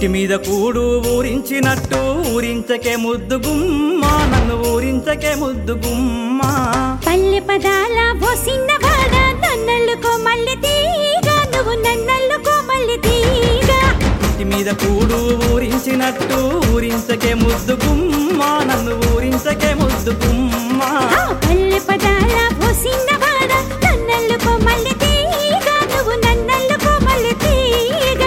ఉట్టి మీద కూడు ఊరించినట్టు ఊరించకే ముద్దు గుమ్మ నన్ను ఊరించకే ముద్దు గుమ్మ పల్లె పదాల ఓ సిన్నవాడ నన్నల్లుకో మల్లె తీగ నువ్వు నన్నల్లుకో మల్లె తీగ ఉట్టి మీద కూడు ఊరించినట్టు ఊరించకే ముద్దు గుమ్మ నన్ను ఊరించకే ముద్దు గుమ్మ ఆ పల్లె పదాల ఓ సిన్నవాడ నన్నల్లుకో మల్లె తీగ నువ్వు నన్నల్లుకో మల్లె తీగ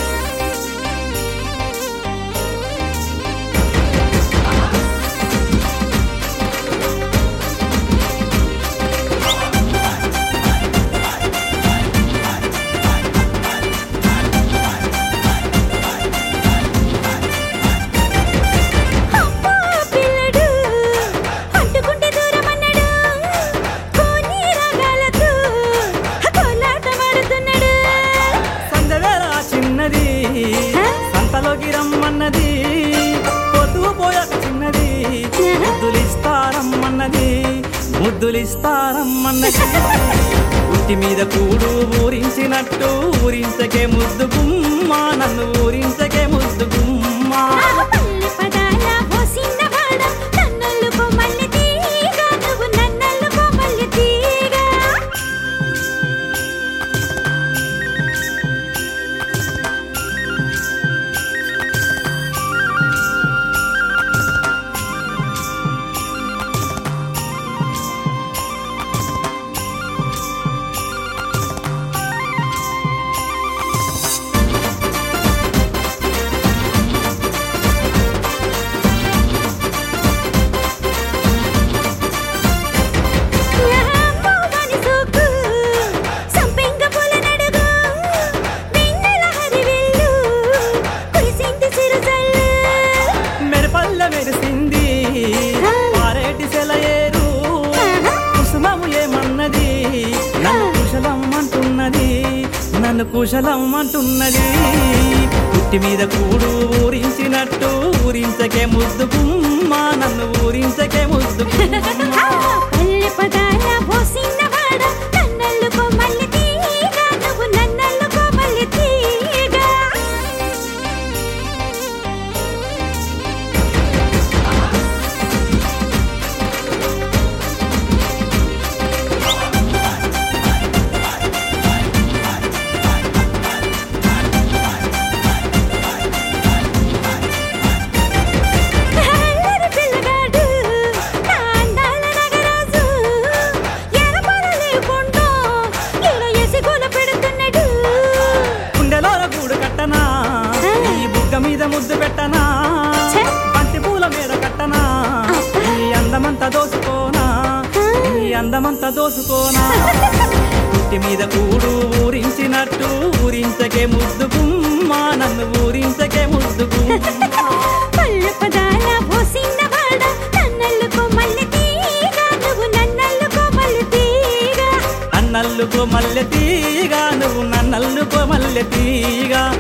అమ్మా పిల్లడు అంటుకుంటే దూరం అన్నాడు కోని రాగాలతో కోలాటమాడుతున్నాడు సందవేళ చిన్నది సంతలోకి రమ్మన్నది పొద్దు పోయాక చిన్నది ముద్దులిస్తారమ్మన్నది ముద్దులిస్తారమ్మన్నది ఉట్టి మీద కూడు ఊరించినట్టు ఊరించకే ముద్దు గుమ్మ నన్ను ఊరించకే ముద్దు గుమ్మ పల్లె పదాల ఓ సిన్నవాడ నన్నల్లుకో మల్లె తీగ నువ్వు నన్నల్లుకో మల్లె తీగ అమ్మవాని సోకు సంపెంగ పూల నడుగు వెన్నెల హరివిల్లు కురిసింది చిరుజల్లు మెరుపల్ల మెరిసింది పారేటి సెలయేరు కుసుమము ఏమన్నది నన్ను కుశలం అంటున్నది నన్ను కుశలం అంటున్నది పుట్టి మీద కూడు ఊరించినట్టు ఊరించకే ముద్దు గుమ్మ నన్ను ఊరించకే ముద్దు గుమ్మ పల్లె పదాల ఓ సిన్నవాడ నన్నల్లుకో మల్లె తీగ నువ్వు నన్నల్లుకో మల్లె తీగ అల్లరి పిల్లగాడు నా అందాల నగరాజు ఎరపడలేకుండా ఈడ ఎసిగోల పెడుతున్నాడు గుండెలోన గూడు కట్టనా ఈ బుగ్గ మీద ముద్దు పెట్టనా ఛే! బంతి పూల మీద కట్టనా ఈ అందమంతా దోసుకోనా ఈ అందమంతా దోసుకోనా పుట్టి మీద కూడు ఊరించినట్టు ఊరించకే ముద్దు గుమ్మ నన్ను ఊరించకే ముద్దు గుమ్మ పల్లె పదాల ఓ సిన్నవాడ నన్నల్లుకో మల్లె తీగ నువ్వు నన్నల్లుకో మల్లె తీగ నన్నల్లుకో మల్లె తీగ నువ్వు నన్నల్లుకో మల్లె తీగ